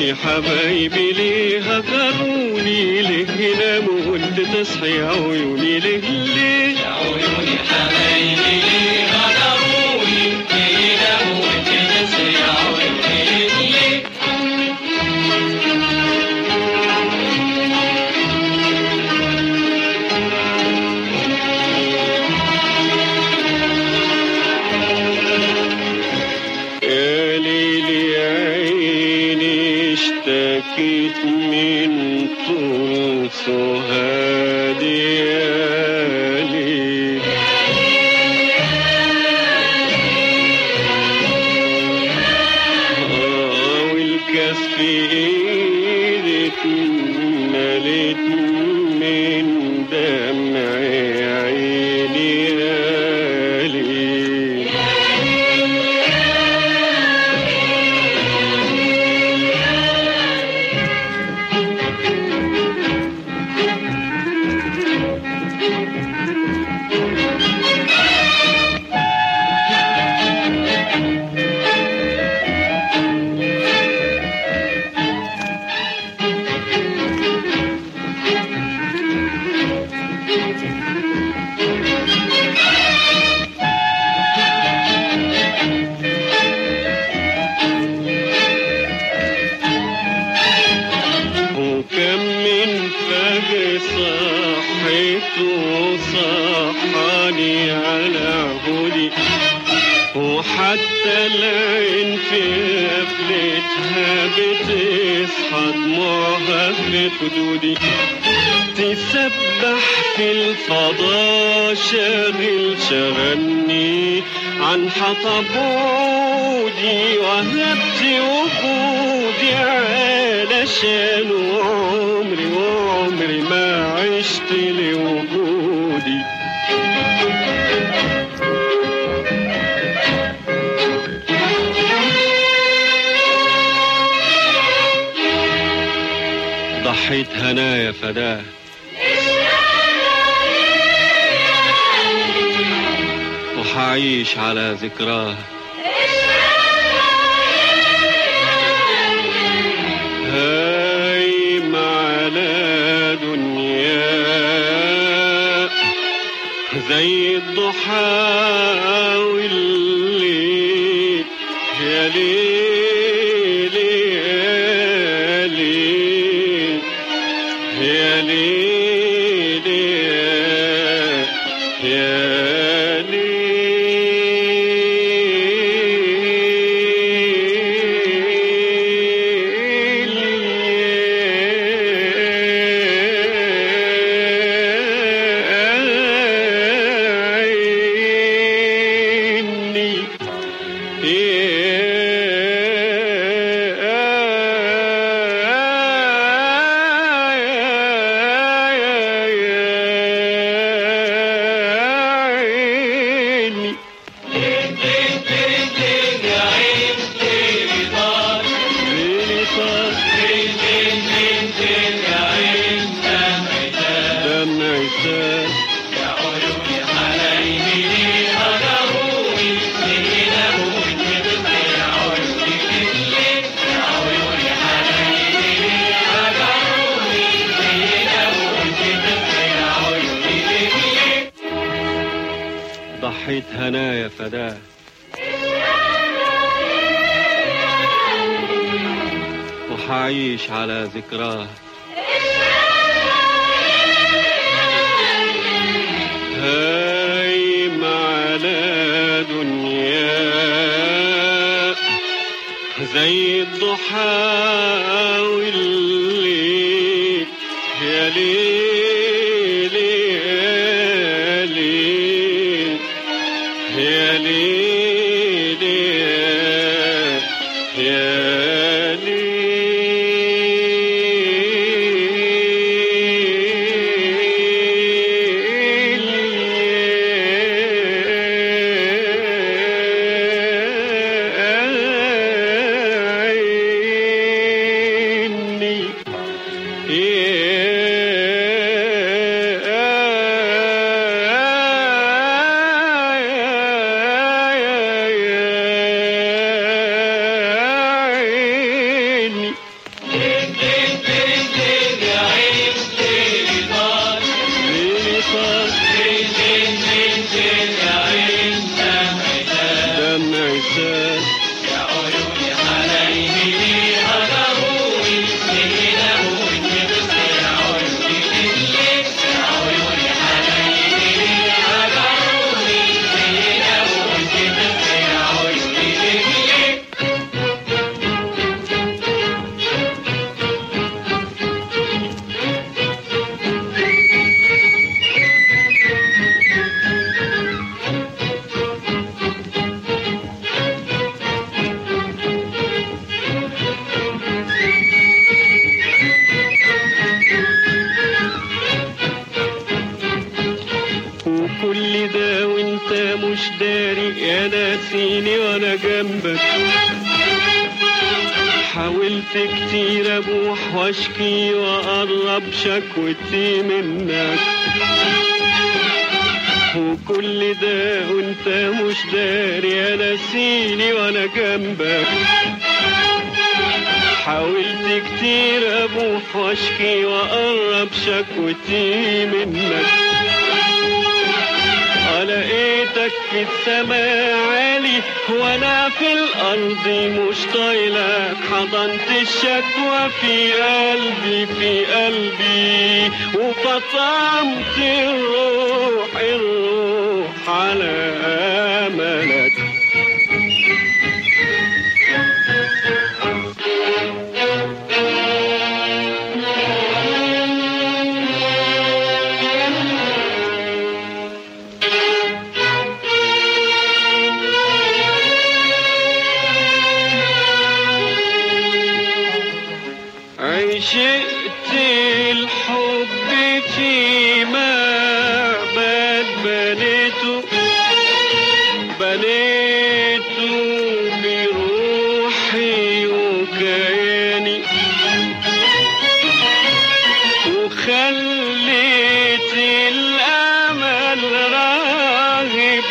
عيوني حبايبي ليه هجروني ليه ناموا وانت تصحي عيوني ليه ليه يا عيوني حبايبي ليه غدروني ليه ناموا وانت تصحي يا عيوني ليه يا ليلي عيني اشتكيت من طول سهادي يا ليل آه والكاس في ايدك مليت من دمع عيني يا ليل وكم من فجر صحيت وصحاني على هدي وحتى العين في قفلتها بتصحى دموعها في خدودي تسبح في الفضاء شاغل شغلني عن حطب عودي وهبت وجودي علشان عمري وعمري ما عشت لوجودي ضحيت هنايا فداه وحعيش على ذكراه هايم على دنيا زي الضحى والليل يا ليل يا ليل يا ليل يا ليل عيني عيني يا عين ليه طار ليلي صار فين فين فين فين يا عين دمعتها دمعي سال يا عيوني حبايبي ليه غدروني ليه ناموا وانت تصحي يا عيوني ليه يا عيوني حبايبي ليه غدروني ليه ناموا وانت تصحي يا عيوني ليه ضحيت هنايا فداه وحعيش على ذكراه هايم على دنيا زي الضحى والليل يا ليل يا ليل يا ليل يا ليل عيني جنبك حاولت كتير ابوح واشكي واقرب شكوتي منك وكل ده وانت مش داري يا نسيني وانا جنبك حاولت كتير ابوح واشكي واقرب شكوتي منك لقيتك في السماء عالي وانا في الارض مش طايلك حضنت الشكوى في قلبي في قلبي وفطمت الروح الروح على املك عشقت الحب في معبد بنيته بنيته بروحي وكياني وخليت الامل راغب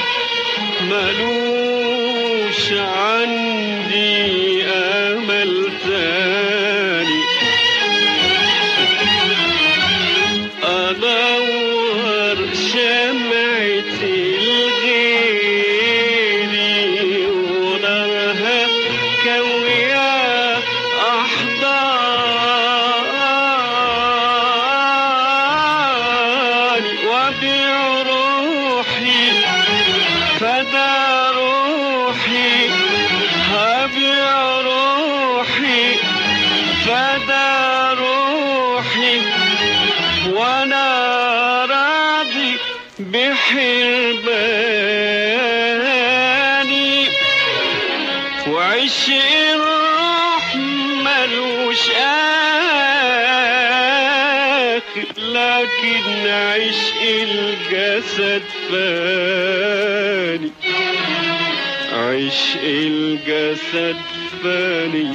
ملوش عندي امل تاني أدور شمعتي الغيري ونارها كوية أحضاني وأبيع روحي فدا روحي هبيع روحي فدا روحي وانا راضي بحرباني وعش الروح ملوش آخر لكن عشق الجسد فاني عشق الجسد فاني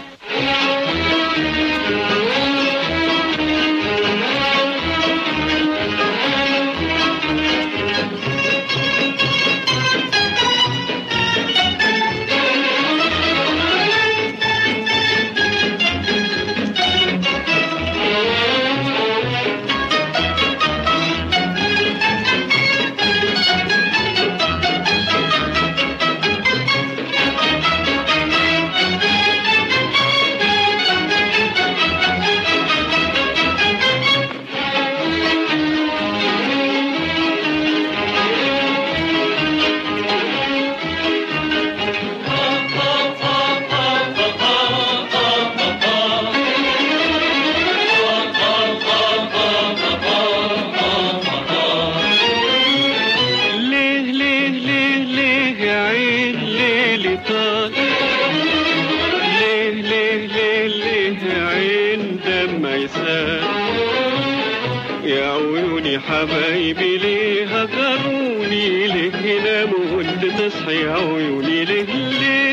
ليه ليه ليه ليه يا عين ليلي طال ليه ليه ليه ليه يا عين دم يسال يا عيوني حبايبي ليه هجروني ليه يناموا وانت تصحي يا عيوني ليه ليه